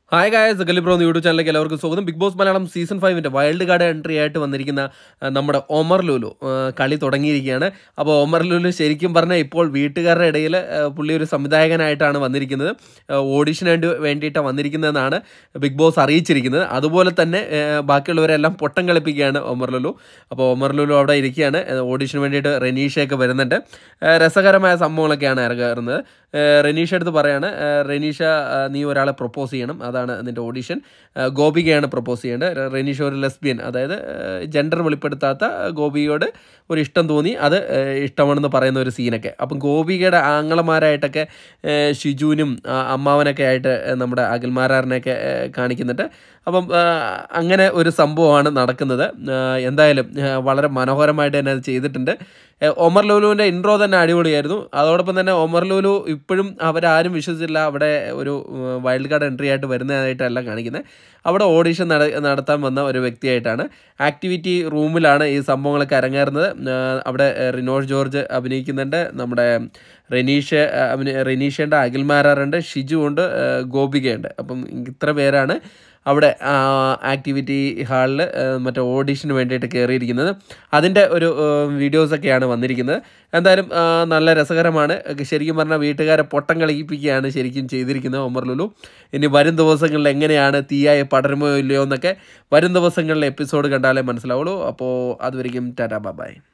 hi guys ഗലിബ്രോ YouTube ചാനലിലേക്ക് എല്ലാവർക്കും സ്വാഗതം ബിഗ് ബോസ് മലയാളം സീസൺ ഫൈവിൻ്റെ വൈൽഡ് കാർഡ് എൻട്രി ആയിട്ട് വന്നിരിക്കുന്ന ആ, നമ്മുടെ ഒമർ ലുലു ആ, കളി തുടങ്ങിയിരിക്കുകയാണ് അപ്പോൾ ഒമർ ലുലു ശരിക്കും പറഞ്ഞാൽ ഇപ്പോൾ വീട്ടുകാരുടെ ഇടയിൽ ആ, പുള്ളി ഒരു സംവിധായകനായിട്ടാണ് വന്നിരിക്കുന്നത് ആ, ഓഡിഷന് വേണ്ടി വേണ്ടിയിട്ടാണ് വന്നിരിക്കുന്നതെന്നാണ് ബിഗ് ബോസ് അറിയിച്ചിരിക്കുന്നത് അതുപോലെ തന്നെ ആ, ബാക്കിയുള്ളവരെല്ലാം പൊട്ടം കളിപ്പിക്കുകയാണ് ഒമർ ലുലു അപ്പോൾ ഒമർ ലുലു അവിടെ ഇരിക്കുകയാണ് ആ, ഓഡിഷന് വേണ്ടിയിട്ട് റെനീഷയൊക്കെ വരുന്നുണ്ട് ആ, രസകരമായ സംഭവങ്ങളൊക്കെയാണ് ഇറങ്ങുന്നത് റെനീഷ എടുത്ത് പറയാണ് ആ, റെനീഷ ആ, നീ ഒരാളെ പ്രപ്പോസ് ചെയ്യണം അതാണ് നിൻ്റെ ഓഡിഷൻ ആ, ഗോപികയാണ് പ്രപ്പോസ് ചെയ്യേണ്ടത് റെ- റെനീഷ ഒരു ലെസ്ബിയൻ അതായത് ജെൻഡർ വെളിപ്പെടുത്താത്ത ഗോപികയോട് ഒരു ഇഷ്ടം തോന്നി അത് ആ, ഇഷ്ടമാണെന്ന് പറയുന്ന ഒരു സീനൊക്കെ അപ്പം ഗോപികയുടെ ആങ്ങളമാരായിട്ടൊക്കെ ആ, ഷിജുവിനും ആ, അമ്മാവനൊക്കെ ആയിട്ട് ആ, നമ്മുടെ അഖിൽമാരാറിനെയൊക്കെ ആ, കാണിക്കുന്നുണ്ട് അപ്പം ആ, അങ്ങനെ ഒരു സംഭവമാണ് നടക്കുന്നത് ആ, എന്തായാലും ആ, വളരെ മനോഹരമായിട്ട് തന്നെ അത് ചെയ്തിട്ടുണ്ട് ഏ, ഒമർ ലുലുവിൻ്റെ ഇൻട്രോ തന്നെ അടിപൊളിയായിരുന്നു അതോടൊപ്പം തന്നെ ഒമർ ലുലു ഇപ്പോഴും അവരാരും വിശ്വസിച്ചില്ല അവിടെ ഒരു വൈൽഡ് കാർഡ് എൻട്രി ആയിട്ട് വരുന്നതായിട്ടല്ല കാണിക്കുന്നത് അവിടെ ഓഡിഷൻ നട നടത്താൻ വന്ന ഒരു വ്യക്തിയായിട്ടാണ് ആക്ടിവിറ്റി റൂമിലാണ് ഈ സംഭവങ്ങളൊക്കെ അരങ്ങേറുന്നത് ആ, അവിടെ ഏ, റിനോഷ് ജോർജ് അഭിനയിക്കുന്നുണ്ട് നമ്മുടെ റെനീഷ് അഭിനയ റെനീഷേൻ്റെ അഖിൽമാരാറുണ്ട് ഷിജു ഉണ്ട് ആ, ഗോപികയുണ്ട് അപ്പം ഇത്ര പേരാണ് അവിടെ ആക്ടിവിറ്റി ഹാളിൽ മറ്റേ ഓഡിഷന് വേണ്ടിയിട്ട് കയറിയിരിക്കുന്നത് അതിൻ്റെ ഒരു വീഡിയോസൊക്കെയാണ് വന്നിരിക്കുന്നത് എന്തായാലും ആ, നല്ല രസകരമാണ് ശരിക്കും പറഞ്ഞാൽ വീട്ടുകാരെ പൊട്ടം കളിപ്പിക്കുകയാണ് ശരിക്കും ചെയ്തിരിക്കുന്നത് ഒമർ ലുലു ഇനി വരും ദിവസങ്ങളിൽ എങ്ങനെയാണ് തീയായി പടരുമോ ഇല്ലയോ എന്നൊക്കെ വരും ദിവസങ്ങളിലെ എപ്പിസോഡ് കണ്ടാലേ മനസ്സിലാവുള്ളൂ അപ്പോൾ അതുവരെയും ടാറ്റാ ബൈ